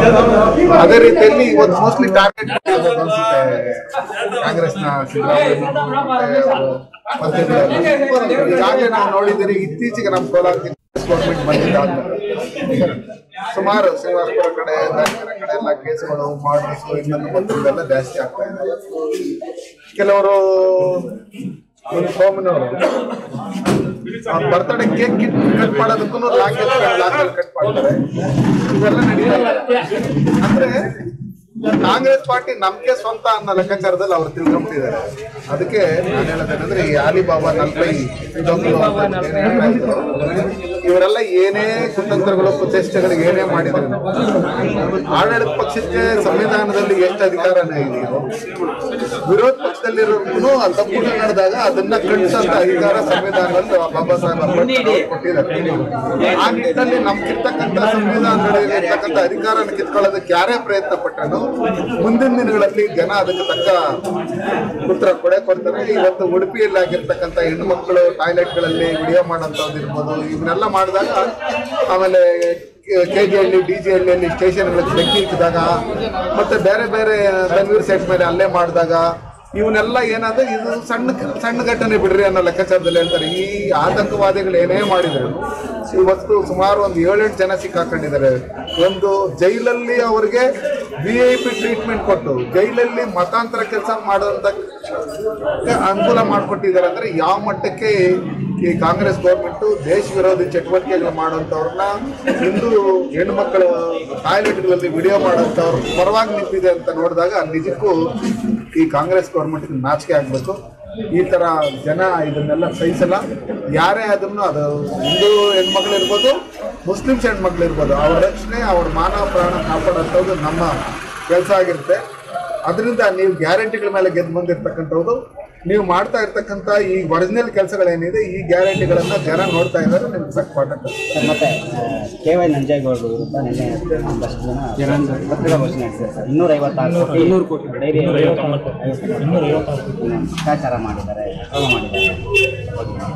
ಅದೇ ರೀತಿಯಲ್ಲಿ ಇವತ್ತು ಮೋಸ್ಟ್ಲಿ ಟಾರ್ಗೆಟ್ ಅನ್ಸುತ್ತೆ ಕಾಂಗ್ರೆಸ್ನ ಸಿದ್ದರಾಮಯ್ಯ ಮತ್ತೆ ಅವರು ಮಂತ್ರಿಗಳೆಲ್ಲ. ಈಗಾಗಲೇ ನಾವು ನೋಡಿದ್ದೀರಿ ಇತ್ತೀಚೆಗೆ ನಮ್ಮ ಕೋಲಾರಕ್ಕೆ ಗೌರ್ಮೆಂಟ್ ಬಂದಿದ್ದಾದ್ಮೇಲೆ ಸುಮಾರು ಶ್ರೀನಿವಾಸಪುರ ಕಡೆ ದಾವಣಗೆರೆ ಕಡೆ ಎಲ್ಲ ಕೇಸ್ಗಳು ಮಾಡಲ್ಸ್ ಇನ್ನೊಂದು ಮತ್ತೊಂದೆಲ್ಲ ಜಾಸ್ತಿ ಆಗ್ತಾ ಇದೆ ಕೆಲವರು ಒಂದು ಸೋಮನವರು ಬರ್ತಡೇ ಕೇಕ್ ಕಟ್ ಮಾಡೋದಕ್ಕೂ ಲಾಂಗ್ ಕಟ್ ಮಾಡ್ತಾರೆ ಇವೆಲ್ಲ ನಡೀತಾ ಇದೆ. ಅಂದ್ರೆ ಕಾಂಗ್ರೆಸ್ ಪಾರ್ಟಿ ನಮ್ಗೆ ಸ್ವಂತ ಅನ್ನೋ ಲೆಕ್ಕಾಚಾರದಲ್ಲಿ ಅವ್ರು ತಿಳ್ಕೊಂಬಿಟ್ಟಿದ್ದಾರೆ ಅದಕ್ಕೆ ನಾನು ಹೇಳೋದೇನಂದ್ರೆ ಈ ಅಲಿಬಾಬಾ ನಲ್ಪೈ ಇದೊಂದು ಅಂತ ಏನ್ ಹೇಳ್ತಾ ಇದ್ರು, ಇವರೆಲ್ಲ ಏನೇ ಕುತಂತ್ರಗಳು ಕುಚೇಷ್ಟೆಗಳು ಏನೇ ಮಾಡಿದ್ರು ಆಡಳಿತ ಪಕ್ಷಕ್ಕೆ ಸಂವಿಧಾನದಲ್ಲಿ ಎಷ್ಟು ಅಧಿಕಾರನೇ ಇದೆಯೋ ವಿರೋಧ ಪಕ್ಷದಲ್ಲಿರೋರ್ಗು ತಪ್ಪುಗಳು ನಡೆದಾಗ ಅದನ್ನ ಖಂಡಿಸಂತ ಅಧಿಕಾರ ಸಂವಿಧಾನದಲ್ಲಿ ಬಾಬಾ ಸಾಹೇಬ್ ಅಂಬೇಡ್ಕರ್ ಅವ್ರು ಕೊಟ್ಟಿದ್ದಾರೆ ಆ ನಿಟ್ಟಿನಲ್ಲಿ ನಮ್ಗಿರ್ತಕ್ಕಂಥ ಸಂವಿಧಾನದಲ್ಲಿ ಇರ್ತಕ್ಕಂಥ ಅಧಿಕಾರನ ಕಿತ್ಕೊಳ್ಳೋದಕ್ಕೆ ಯಾರೇ ಪ್ರಯತ್ನ ಪಟ್ಟನು ಮುಂದಿನ ದಿನಗಳಲ್ಲಿ ಜನ ಅದಕ್ಕೆ ತಕ್ಕ ಉತ್ತರ ಕೊಡೆ ಕೊಡ್ತಾರೆ ಇವತ್ತು ಉಡುಪಿಯಲ್ಲಿ ಆಗಿರ್ತಕ್ಕಂಥ ಹೆಣ್ಣು ಮಕ್ಕಳು ಟಾಯ್ಲೆಟ್ಗಳಲ್ಲಿ ವಿಡಿಯೋ ಮಾಡೋಂಥದ್ದು ಇರ್ಬೋದು ಇವನ್ನೆಲ್ಲ ಮಾಡಿದಾಗ ಆಮೇಲೆ K G Halli D G ಹಳ್ಳಿಯಲ್ಲಿ ಸ್ಟೇಷನ್ಗಳಿಗೆ ಬೆಂಕಿ ಇಕ್ಕಿದಾಗ ಮತ್ತೆ ಬೇರೆ ಬೇರೆ ಬೆಂಗಳೂರು ಸೆಟ್ ಮೇಲೆ ಅಲ್ಲೇ ಮಾಡಿದಾಗ ಇವನ್ನೆಲ್ಲ ಏನಾದ್ರೆ ಇದು ಸಣ್ಣ ಸಣ್ಣ ಘಟನೆ ಬಿಡ್ರಿ ಅನ್ನೋ ಲೆಕ್ಕಾಚಾರದಲ್ಲಿ ಹೇಳ್ತಾರೆ ಈ ಆತಂಕವಾದಿಗಳು ಏನೇ ಮಾಡಿದ್ರು ಇವತ್ತು ಸುಮಾರು ಒಂದು ಏಳೆಂಟು ಜನ ಸಿಕ್ಕಾಕೊಂಡಿದ್ದಾರೆ ಒಂದು ಜೈಲಲ್ಲಿ ಅವರಿಗೆ ವಿ ಐ ಪಿ ಟ್ರೀಟ್ಮೆಂಟ್ ಕೊಟ್ಟು ಜೈಲಲ್ಲಿ ಮತಾಂತರ ಕೆಲಸ ಮಾಡುವಂತ ಅನುಕೂಲ ಮಾಡಿಕೊಟ್ಟಿದ್ದಾರೆ ಅಂದ್ರೆ ಯಾವ ಮಟ್ಟಕ್ಕೆ ಈ ಕಾಂಗ್ರೆಸ್ ಗೌರ್ಮೆಂಟ್ ದೇಶ ವಿರೋಧಿ ಚಟುವಟಿಕೆಗಳು ಮಾಡುವಂಥವ್ರನ್ನ ಹಿಂದೂ ಹೆಣ್ಮಕ್ಳು ಟಾಯ್ಲೆಟ್ಗಳಲ್ಲಿ ವಿಡಿಯೋ ಮಾಡುವಂಥವ್ರ ಪರವಾಗಿ ನಿಂತಿದೆ ಅಂತ ನೋಡಿದಾಗ ನಿಜಕ್ಕೂ ಈ ಕಾಂಗ್ರೆಸ್ ಗೌರ್ಮೆಂಟ್ ನಾಚಿಕೆ ಆಗಬೇಕು ಈ ತರ ಜನ ಇದನ್ನೆಲ್ಲ ಸಹಿಸಲ್ಲ ಯಾರೇ ಅದನ್ನು ಅದು ಹಿಂದೂ ಹೆಣ್ಮಕ್ಳು ಇರ್ಬೋದು ಮುಸ್ಲಿಮ್ಸ್ ಹೆಣ್ಮಕ್ಳು ಇರ್ಬೋದು ಅವ್ರ ರಕ್ಷಣೆ ಅವ್ರ ಮಾನವ ಪ್ರಾಣ ಕಾಪಾಡೋಂಥದ್ದು ನಮ್ಮ ಕೆಲಸ ಆಗಿರುತ್ತೆ ಅದರಿಂದ ನೀವು ಗ್ಯಾರಂಟಿಗಳ ಮೇಲೆ ಗೆದ್ದು ಬಂದಿರ್ತಕ್ಕಂಥದ್ದು ನೀವು ಮಾಡ್ತಾ ಇರ್ತಕ್ಕಂಥ ಈ ಒರಿಜಿನಲ್ ಕೆಲಸಗಳೇನಿದೆ ಈ ಗ್ಯಾರಂಟಿಗಳನ್ನ ಜನ ನೋಡ್ತಾ ಇದ್ದಾರೆ ನಿಮ್ಗೆ ಸಕ್ ಪಾಠ ಕಲಿಸ್ತಾರೆ. ಸರ್ ಮತ್ತೆ ಕೆ ವೈ ನಂಜೇಗೌಡರು ವಿರುದ್ಧ ನಿನ್ನೆ ಒಂದಷ್ಟು ಜನ ಪತ್ರಿಕಾಗೋಷ್ಠಿ ನಡೆಸಿದ್ದಾರೆ ಸರ್ ಇನ್ನೂರ ಐವತ್ತಾರು ಕೋಟಿ ಇನ್ನೂರು ಕೋಟಿ ಡೈರಿ ಇನ್ನೂರ ಭ್ರಷ್ಟಾಚಾರ ಮಾಡಿದ್ದಾರೆ ಅಕ್ರಮ ಮಾಡಿದ್ದಾರೆ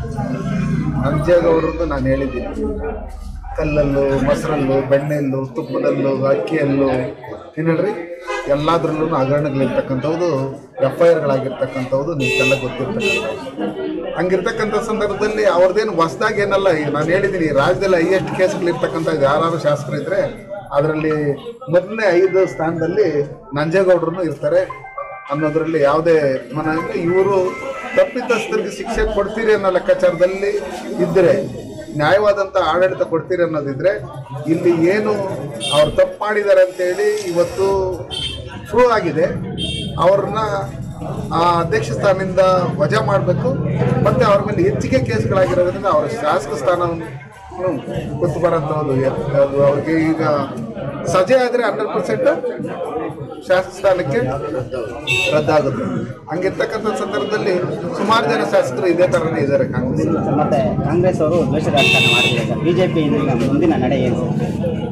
ನಂಜೇಗೌಡರದ್ದು ನಾನು ಹೇಳಿದ್ದೀನಿ ಕಲ್ಲಲ್ಲೂ ಮೊಸರಲ್ಲೂ ಬೆಣ್ಣೆಲ್ಲೂ ತುಪ್ಪದಲ್ಲೂ ಅಕ್ಕಿಯಲ್ಲೂ ಏನು ಹೇಳ್ರಿ ಎಲ್ಲದರಲ್ಲೂ ಹಗರಣಗಳಿರ್ತಕ್ಕಂಥದ್ದು ಎಫ್ ಐ ಆರ್ಗಳಾಗಿರ್ತಕ್ಕಂಥದ್ದು ನಿಮ್ಗೆಲ್ಲ ಗೊತ್ತಿರ್ತಕ್ಕಂಥದ್ದು ಹಂಗಿರ್ತಕ್ಕಂಥ ಸಂದರ್ಭದಲ್ಲಿ ಅವ್ರದ್ದೇನು ಹೊಸ್ದಾಗಿ ಏನಲ್ಲ ಈಗ ನಾನು ಹೇಳಿದ್ದೀನಿ ರಾಜ್ಯದಲ್ಲಿ ಹೈಯೆಸ್ಟ್ ಕೇಸ್ಗಳಿರ್ತಕ್ಕಂಥ ಯಾರು ಶಾಸಕರು ಇದ್ರೆ ಅದರಲ್ಲಿ ಮೊದಲನೇ ಐದು ಸ್ಥಾನದಲ್ಲಿ ನಂಜೇಗೌಡರು ಇರ್ತಾರೆ ಅನ್ನೋದ್ರಲ್ಲಿ ಯಾವುದೇ ಮನ ಇಲ್ಲ ಇವರು ತಪ್ಪಿತಸ್ಥರಿಗೆ ಶಿಕ್ಷೆ ಕೊಡ್ತೀರಿ ಅನ್ನೋ ಲೆಕ್ಕಾಚಾರದಲ್ಲಿ ಇದ್ದರೆ ನ್ಯಾಯವಾದಂಥ ಆಡಳಿತ ಕೊಡ್ತೀರಿ ಅನ್ನೋದಿದ್ರೆ ಇಲ್ಲಿ ಏನು ಅವ್ರು ತಪ್ಪು ಮಾಡಿದ್ದಾರೆ ಅಂತೇಳಿ ಇವತ್ತು ಪ್ರೂವ್ ಆಗಿದೆ ಅವ್ರನ್ನ ಆ ಅಧ್ಯಕ್ಷ ಸ್ಥಾನದಿಂದ ವಜಾ ಮಾಡಬೇಕು ಮತ್ತೆ ಅವ್ರ ಮೇಲೆ ಹೆಚ್ಚಿಗೆ ಕೇಸ್ಗಳಾಗಿರೋದ್ರಿಂದ ಅವರ ಶಾಸಕ ಸ್ಥಾನವನ್ನು ಕೂತು ಬರೋಂಥದ್ದು ಅದು ಅವ್ರಿಗೆ ಈಗ ಸಜೆ ಆದರೆ ಹಂಡ್ರೆಡ್ ಪರ್ಸೆಂಟ್ ಶಾಸಕ ಸ್ಥಾನಕ್ಕೆ ರದ್ದಾಗುತ್ತೆ ಹಂಗಿರ್ತಕ್ಕಂಥ ಸಂದರ್ಭದಲ್ಲಿ ಸುಮಾರು ಜನ ಶಾಸಕರು ಇದೇ ಥರನೇ ಇದ್ದಾರೆ ಕಾಂಗ್ರೆಸ್ ಸರ್ ಮತ್ತೆ ಕಾಂಗ್ರೆಸ್ ಅವರು ದ್ವೇಷ ರಾಜಕಾರಣ ಮಾಡಿದ್ದಾರೆ ಸರ್ ಬಿಜೆಪಿ ಮುಂದಿನ ನಡೆ ಏನು ಸರ್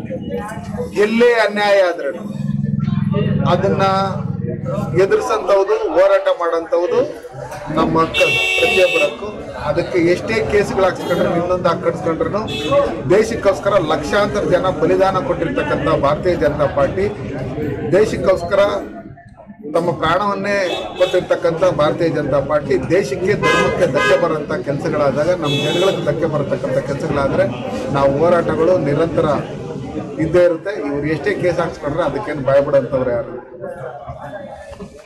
ಎಲ್ಲೇ ಅನ್ಯಾಯ ಆದ್ರೂ ಅದನ್ನ ಎದುರಿಸಂಥವ್ದು ಹೋರಾಟ ಮಾಡೋಂಥವ್ದು ನಮ್ಮ ಹಕ್ಕು ಪ್ರತಿಯೊಬ್ಬರ ಹಕ್ಕು ಅದಕ್ಕೆ ಎಷ್ಟೇ ಕೇಸ್ಗಳು ಹಾಕ್ಸ್ಕೊಂಡ್ರು ಇನ್ನೊಂದು ಹಾಕಿಸ್ಕೊಂಡ್ರು ದೇಶಕ್ಕೋಸ್ಕರ ಲಕ್ಷಾಂತರ ಜನ ಬಲಿದಾನ ಕೊಟ್ಟಿರ್ತಕ್ಕಂಥ ಭಾರತೀಯ ಜನತಾ ಪಾರ್ಟಿ ದೇಶಕ್ಕೋಸ್ಕರ ತಮ್ಮ ಪ್ರಾಣವನ್ನೇ ಕೊಟ್ಟಿರ್ತಕ್ಕಂಥ ಭಾರತೀಯ ಜನತಾ ಪಾರ್ಟಿ ದೇಶಕ್ಕೆ ಧರ್ಮಕ್ಕೆ ಧಕ್ಕೆ ಬರೋಂಥ ಕೆಲಸಗಳಾದಾಗ ನಮ್ಮ ಜನಗಳಿಗೆ ಧಕ್ಕೆ ಬರತಕ್ಕಂಥ ಕೆಲಸಗಳಾದರೆ ನಾವು ಹೋರಾಟಗಳು ನಿರಂತರ ಇದ್ದೇ ಇರುತ್ತೆ ಇವ್ರು ಎಷ್ಟೇ ಕೇಸ್ ಹಾಕ್ಸ್ಕೊಂಡ್ರೆ ಅದಕ್ಕೇನು ಭಯಪಡೋಂಥವ್ರು ಯಾರು